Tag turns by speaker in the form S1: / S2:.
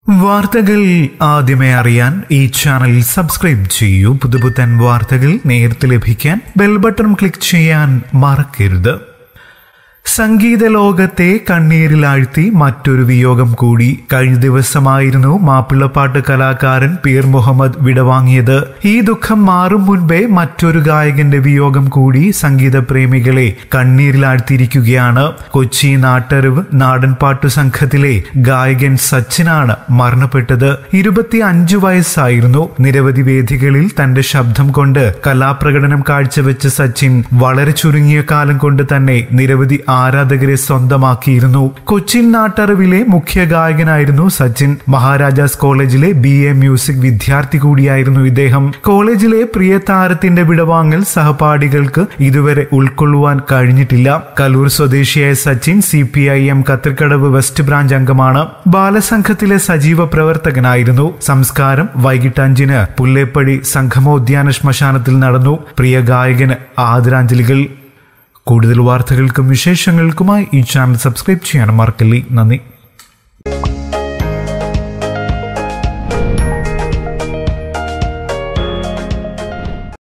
S1: വാർത്തകൾ ആദ്യമേ അറിയാൻ ഈ ചാനൽ സബ്സ്ക്രൈബ് ചെയ്യൂ പുതുപുത്തൻ വാർത്തകൾ നേരത്തെ ലഭിക്കാൻ ബെൽ ബട്ടൺ ക്ലിക്ക് ചെയ്യാൻ മറക്കരുത് സംഗീത ലോകത്തെ കണ്ണീരിലാഴ്ത്തി മറ്റൊരു വിയോഗം കൂടി കഴിഞ്ഞ ദിവസമായിരുന്നു മാപ്പിളപ്പാട്ട് കലാകാരൻ പീർ മുഹമ്മദ് വിടവാങ്ങിയത് ഈ ദുഃഖം മാറും മുൻപേ മറ്റൊരു ഗായകന്റെ വിയോഗം കൂടി സംഗീത പ്രേമികളെ കണ്ണീരിലാഴ്ത്തിയിരിക്കുകയാണ് കൊച്ചി നാട്ടറിവ് നാടൻപാട്ടു സംഘത്തിലെ ഗായകൻ സച്ചിനാണ് മരണപ്പെട്ടത് ഇരുപത്തി അഞ്ചു വയസ്സായിരുന്നു നിരവധി വേദികളിൽ തന്റെ ശബ്ദം കൊണ്ട് കലാപ്രകടനം കാഴ്ചവെച്ച സച്ചിൻ വളരെ ചുരുങ്ങിയ കാലം കൊണ്ട് തന്നെ നിരവധി ആരാധകരെ സ്വന്തമാക്കിയിരുന്നു കൊച്ചിൻ നാട്ടറിവിലെ മുഖ്യ ഗായകനായിരുന്നു സച്ചിൻ മഹാരാജാസ് കോളേജിലെ ബി എ മ്യൂസിക് വിദ്യാർത്ഥി കൂടിയായിരുന്നു ഇദ്ദേഹം കോളേജിലെ പ്രിയ താരത്തിന്റെ വിടവാങ്ങൽ സഹപാഠികൾക്ക് ഇതുവരെ ഉൾക്കൊള്ളുവാൻ കഴിഞ്ഞിട്ടില്ല കലൂർ സ്വദേശിയായ Sachin C P I M Kathrikadavu west branch അംഗമാണ് ബാലസംഘത്തിലെ സജീവ പ്രവർത്തകനായിരുന്നു സംസ്കാരം വൈകിട്ട് അഞ്ചിന് പുല്ലേപ്പടി സംഗമോദ്യാന ശ്മശാനത്തിൽ നടന്നു പ്രിയ ഗായകന് ആദരാഞ്ജലികൾ കൂടുതൽ വാർത്തകൾക്കും വിശേഷങ്ങൾക്കുമായി ഈ ചാനൽ സബ്സ്ക്രൈബ് ചെയ്യാൻ മറക്കല്ലേ നന്ദി